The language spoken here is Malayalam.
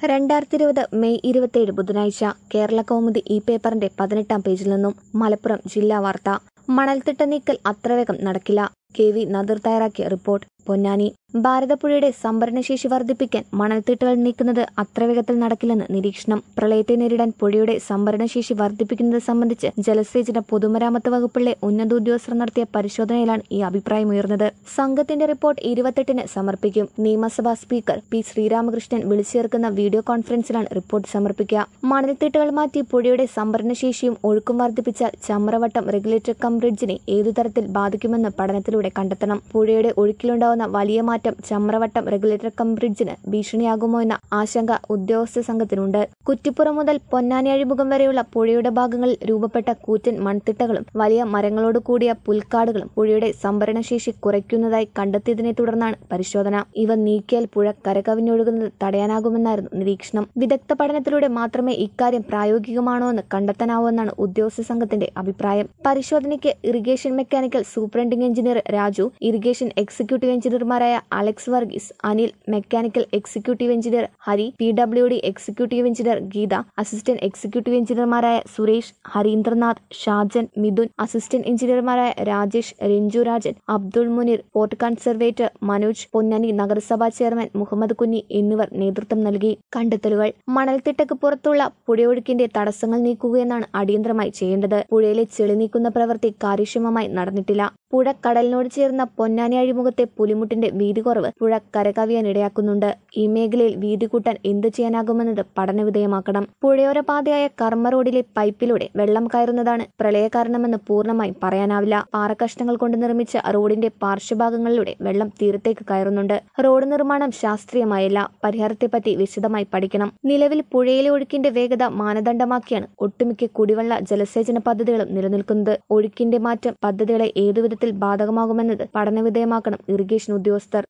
രണ്ടായിരത്തി ഇരുപത് മെയ് ഇരുപത്തിയേഴ് ബുധനാഴ്ച കേരള കൗമുദി ഈ പേപ്പറിന്റെ പതിനെട്ടാം പേജിൽ നിന്നും മലപ്പുറം ജില്ലാ വാർത്ത മണൽത്തിട്ട നീക്കൽ അത്ര വേഗം നടക്കില്ല കെ വി നദർ തയ്യാറാക്കിയ റിപ്പോർട്ട് പൊന്നാനി ഭാരതപ്പുഴയുടെ സംഭരണശേഷി വർദ്ധിപ്പിക്കാൻ മണൽത്തിട്ടുകൾ നീക്കുന്നത് അത്ര വേഗത്തിൽ നടക്കില്ലെന്ന് നിരീക്ഷണം പ്രളയത്തെ നേരിടാൻ പുഴയുടെ സംഭരണശേഷി വർദ്ധിപ്പിക്കുന്നത് സംബന്ധിച്ച് ജലസേചന പൊതുമരാമത്ത് വകുപ്പിലെ ഉന്നത ഉദ്യോഗസ്ഥർ നടത്തിയ പരിശോധനയിലാണ് ഈ അഭിപ്രായം ഉയർന്നത് സംഘത്തിന്റെ റിപ്പോർട്ട് ഇരുപത്തെട്ടിന് സമർപ്പിക്കും നിയമസഭാ സ്പീക്കർ പി ശ്രീരാമകൃഷ്ണൻ വിളിച്ചു ചേർക്കുന്ന വീഡിയോ കോൺഫറൻസിലാണ് റിപ്പോർട്ട് സമർപ്പിക്കുക മണൽത്തിട്ടുകൾ മാറ്റി പുഴയുടെ സംഭരണശേഷിയും ഒഴുക്കും വർദ്ധിപ്പിച്ചാൽ ചമ്രവട്ടം റെഗുലേറ്റർ കം ബ്രിഡ്ജിനെ ഏതു തരത്തിൽ ബാധിക്കുമെന്ന് പഠനത്തിലൂടെ കണ്ടെത്തണം പുഴയുടെ ഒഴുക്കിലുണ്ടാവുന്ന വലിയ മാറ്റം ചമ്രവട്ടം റെഗുലേറ്റർ കം ബ്രിഡ്ജിന് ഭീഷണിയാകുമോ എന്ന ആശങ്ക ഉദ്യോഗസ്ഥ സംഘത്തിനുണ്ട് കുറ്റിപ്പുറം മുതൽ പൊന്നാനി അഴിമുഖം വരെയുള്ള പുഴയുടെ ഭാഗങ്ങളിൽ രൂപപ്പെട്ട കൂറ്റൻ മൺതിട്ടകളും വലിയ മരങ്ങളോട് കൂടിയ പുൽക്കാടുകളും പുഴയുടെ സംഭരണശേഷി കുറയ്ക്കുന്നതായി കണ്ടെത്തിയതിനെ തുടർന്നാണ് പരിശോധന ഇവ നീക്കിയാൽ പുഴ കരകവിഞ്ഞൊഴുകുന്നത് തടയാനാകുമെന്നായിരുന്നു നിരീക്ഷണം വിദഗ്ധ പഠനത്തിലൂടെ മാത്രമേ ഇക്കാര്യം പ്രായോഗികമാണോ എന്ന് കണ്ടെത്താനാവൂവെന്നാണ് ഉദ്യോഗസ്ഥ സംഘത്തിന്റെ അഭിപ്രായം പരിശോധനയ്ക്ക് irrigation mechanical superintending engineer Raju irrigation executive എഞ്ചിനീയർമാരായ Alex Varghese Anil mechanical executive engineer Hari P W D executive engineer Geetha assistant executive എഞ്ചിനീയർമാരായ സുരേഷ് ഹരീന്ദ്രനാഥ് ഷാജൻ മിഥുൻ അസിസ്റ്റന്റ് എഞ്ചിനീയർമാരായ രാജേഷ് രഞ്ജു രാജൻ അബ്ദുൾ മുനീർ പോർട്ട് കൺസർവേറ്റർ മനോജ് പൊന്നാനി നഗരസഭാ ചെയർമാൻ മുഹമ്മദ് കുഞ്ഞി എന്നിവർ നേതൃത്വം നൽകി കണ്ടെത്തലുകൾ മണൽത്തിട്ടക്ക് പുറത്തുള്ള പുഴയൊഴുക്കിന്റെ തടസ്സങ്ങൾ നീക്കുകയെന്നാണ് അടിയന്തരമായി ചെയ്യേണ്ടത് പുഴയിലെ ചെളി നീക്കുന്ന പ്രവൃത്തി കാര്യക്ഷമമായി നടന്നിട്ടില്ല പുഴ കടലിനോട് ചേർന്ന പൊന്നാനി അഴിമുഖത്തെ പുലിമുട്ടിന്റെ വീതി കുറവ് പുഴ കരകവിയാൻ ഇടയാക്കുന്നുണ്ട് ഈ മേഖലയിൽ വീതി കൂട്ടാൻ എന്ത് ചെയ്യാനാകുമെന്നത് പഠനവിധേയമാക്കണം പുഴയോര പാതയായ കർമ്മ റോഡിലെ പൈപ്പിലൂടെ വെള്ളം കയറുന്നതാണ് പ്രളയ കാരണമെന്ന് പൂർണ്ണമായും പറയാനാവില്ല പാറക്കഷ്ണങ്ങൾ കൊണ്ട് നിർമ്മിച്ച റോഡിന്റെ പാർശ്വഭാഗങ്ങളിലൂടെ വെള്ളം തീരത്തേക്ക് കയറുന്നുണ്ട് റോഡ് നിർമ്മാണം ശാസ്ത്രീയമായല്ല പരിഹാരത്തെപ്പറ്റി വിശദമായി പഠിക്കണം നിലവിൽ പുഴയിലെ ഒഴുക്കിന്റെ വേഗത മാനദണ്ഡമാക്കിയാണ് ഒട്ടുമിക്ക കുടിവെള്ള ജലസേചന പദ്ധതികളും നിലനിൽക്കുന്നത് ഒഴുക്കിന്റെ മാറ്റം പദ്ധതികളെ ഏതുവിധത്തിൽ ബാധകമാകുമെന്നത് പഠനവിധേയമാക്കണം ഇറിഗേഷൻ ഉദ്യോഗസ്ഥർ